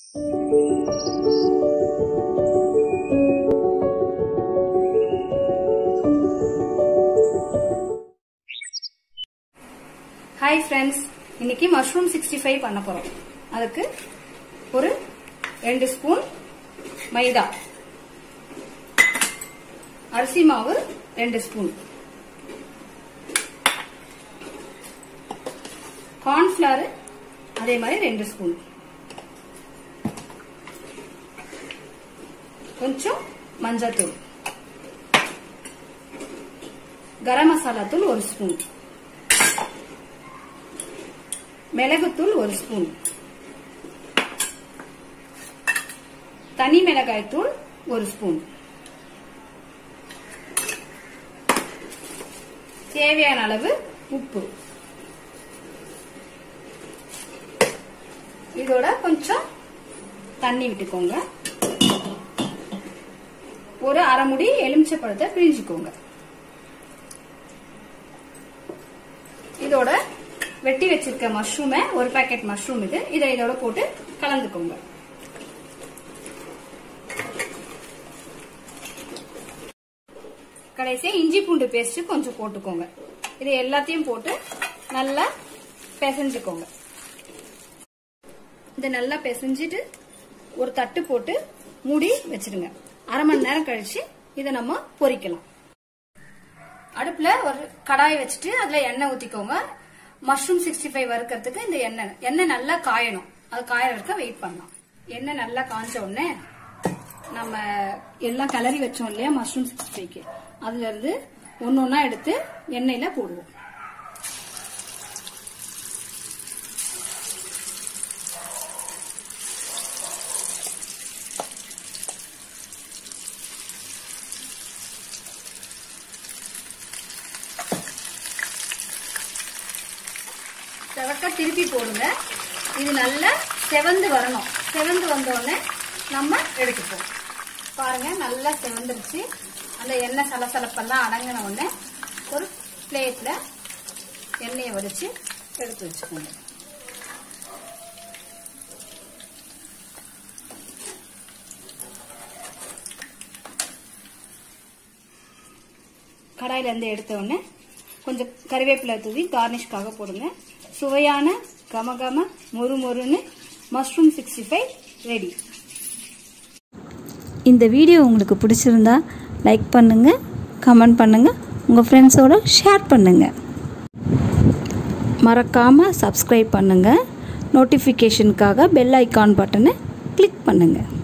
hi friends இன்னைக்கு mushroom sixty five பண்ண போறோம் அதுக்கு ஒரு ரெண்டு ஸ்பூன் மைதா அரிசி மாவு ரெண்டு ஸ்பூன் கார்ன்ஃபிளவர் அதே மாதிரி ரெண்டு ஸ்பூன் கொஞ்சம் மஞ்சத்தூள் கரம் மசாலா தூள் ஒரு ஸ்பூன் மிளகுத்தூள் ஒரு ஸ்பூன் தனி மிளகாய் தூள் ஒரு ஸ்பூன் தேவையான அளவு உப்பு இதோட கொஞ்சம் தண்ணி விட்டுக்கோங்க ஒரு அரை முடி எலுமிச்சை பழத்தை பிழிஞ்சுக்கோங்க இதோட வெட்டி வச்சிருக்க மஷ்ரூமை ஒரு பாக்கெட் மஷ்ரூம் இது இதை இதோட போட்டு கலந்துக்கோங்க கடைசியா இஞ்சி பூண்டு பேஸ்ட் கொஞ்சம் போட்டுக்கோங்க இது எல்லாத்தையும் போட்டு நல்லா பிசைஞ்சுக்கோங்க இதை நல்லா பிசைஞ்சிட்டு ஒரு தட்டு போட்டு மூடி வச்சிடுங்க அரை மணி நேரம் கழிச்சு இதை நம்ம பொரிக்கலாம் அடுப்புல ஒரு கடாய் வச்சுட்டு அதுல எண்ணெய் ஊத்திக்கோங்க மஷ்ரூம் சிக்ஸ்டி ஃபைவ் வறுக்கிறதுக்கு இந்த எண்ணெய் எண்ணெய் நல்லா காயணும் அது காய வரைக்கும் வெயிட் பண்ணலாம் எண்ணெய் நல்லா காஞ்ச உடனே நம்ம எல்லாம் கிளறி வச்சோம் இல்லையா மஷ்ரூம் சிக்ஸ்டி ஃபைவ்க்கு அதுல இருந்து ஒன்னு ஒன்னா எடுத்து எண்ணெயில போடுவோம் செவக்க திருப்பி போடுங்க இது நல்லா செவந்து வரணும் செவந்து வந்தோடனே நம்ம எடுத்துப்போம் பாருங்க நல்லா செவந்துருச்சு அந்த எண்ணெய் சலசலப்பெல்லாம் அடங்கின உடனே ஒரு பிளேட்ல எண்ணெயை வடிச்சு எடுத்து வச்சுக்கோங்க கடாயில இருந்து எடுத்த உடனே கொஞ்சம் கறிவேப்பிலை தூவி கார்னிஷ்காக போடுங்க சுவையான கமகம மொறு மொறுன்னு மஷ்ரூம் சிக்ஸ்டி ஃபைவ் ரெடி இந்த வீடியோ உங்களுக்கு பிடிச்சிருந்தா லைக் பண்ணுங்கள் கமெண்ட் பண்ணுங்கள் உங்கள் ஃப்ரெண்ட்ஸோட ஷேர் பண்ணுங்கள் மறக்காமல் சப்ஸ்கிரைப் பண்ணுங்கள் நோட்டிஃபிகேஷனுக்காக பெல் ஐக்கான் பட்டனை கிளிக் பண்ணுங்கள்